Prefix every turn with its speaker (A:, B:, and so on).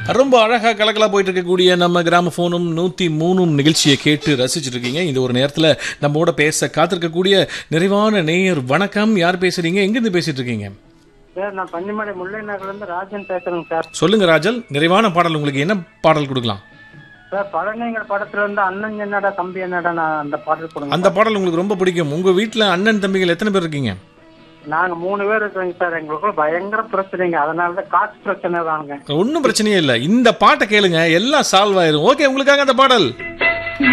A: ரொம்ப அழகா கலக்கலா போயிட்டு இருக்கக்கூடிய நம்ம கிராம போனும் நூத்தி மூணும் நிகழ்ச்சியை கேட்டு ரசிச்சுட்டு இருக்கீங்க இந்த ஒரு நேரத்துல நம்மோட பேச காத்திருக்கக்கூடிய நிறைவான நேயர் வணக்கம் யார் பேசுறீங்க எங்கிருந்து பேசிட்டு இருக்கீங்க
B: சார் நான் பன்னிமலை முல்லை நகர்ல இருந்து ராஜன் பேசுறேங்க சார்
A: சொல்லுங்க ராஜல் நிறைவான பாடல் உங்களுக்கு என்ன பாடல் கொடுக்கலாம்
B: சார் பழனிங்கள் படத்துல இருந்து அண்ணன் என்னடா தம்பி என்னடா நான் அந்த பாடல் கொடுங்க
A: அந்த பாடல் உங்களுக்கு ரொம்ப பிடிக்கும் உங்க வீட்ல அண்ணன் தம்பிகள் எத்தனை பேர் இருக்கீங்க
B: நாங்க மூணு பேர் இருக்கோங்க சார் எங்களுக்கு பயங்கர பிரச்சனைங்க அதனால தான் காசு பிரச்சனை தாங்க
A: ஒன்றும் பிரச்சனையே இல்லை இந்த பாட்டை கேளுங்க எல்லாம் சால்வ் ஆயிரும் ஓகே உங்களுக்காக அந்த பாடல்